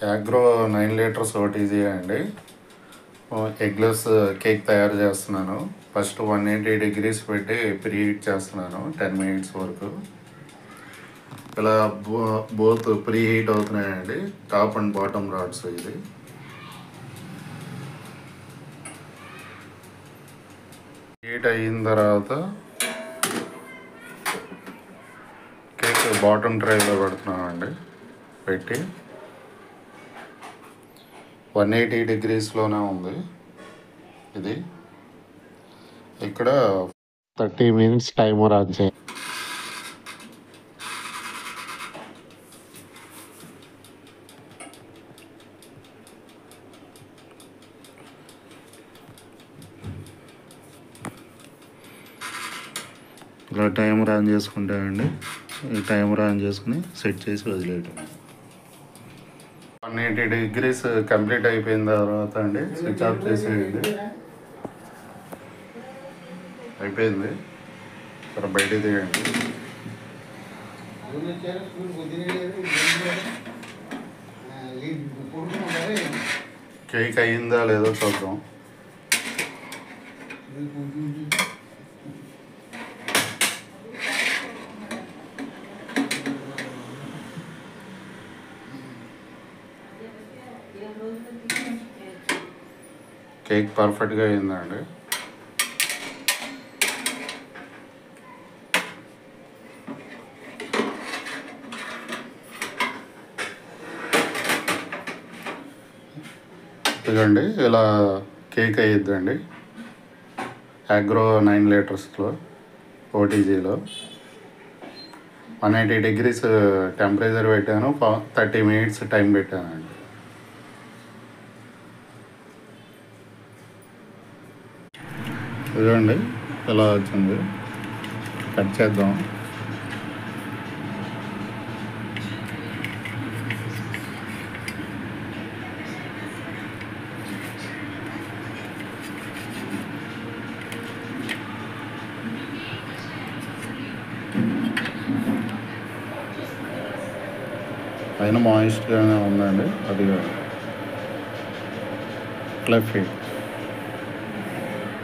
Agaro nine litres OTG అండి eggless cake తయారు చేస్తున్నాను ఫస్ట్ వన్ ఎయిటీ డిగ్రీస్ పెట్టి ప్రీ హీట్ చేస్తున్నాను టెన్ మినిట్స్ వరకు ఇలా బో బోత్ ప్రీ హీట్ అవుతున్నాయండి టాప్ అండ్ బాటమ్ రాడ్స్ ఇది హీట్ అయిన తర్వాత కేక్ బాటమ్ ట్రైలో పెడుతున్నామండి పెట్టి వన్ ఎయిటీ డిగ్రీస్లోనే ఉంది ఇది ఇక్కడ థర్టీ మినిట్స్ టైమర్ ఆన్ చేయండి ఇలా టైమర్ ఆన్ చేసుకుంటే అండి ఈ టైమర్ ఆన్ చేసుకుని సెట్ చేసి వదిలేయటం వన్ ఎయిటీ డిగ్రీస్ కంప్లీట్ అయిపోయిన తర్వాత అండి స్విచ్ ఆఫ్ చేసేయండి అయిపోయింది ఇక్కడ బయట తీయండి కేక్ అయిందా లేదో చూద్దాం కేక్ పర్ఫెక్ట్గా అయిందండి ఇదిగండి ఇలా కేక్ అయ్యిద్దండి అగ్రో నైన్ లీటర్స్లో ఓటీజీలో వన్ ఎయిటీ డిగ్రీస్ టెంపరేచర్ పెట్టాను థర్టీ మినిట్స్ టైం పెట్టానండి ఇదిగోండి ఇలా వచ్చింది కట్ చేద్దాం పైన మాయిస్ట్గానే ఉందండి అది ఫ్లఫీ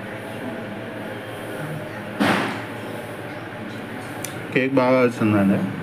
కేక్ బాగా వచ్చిందండి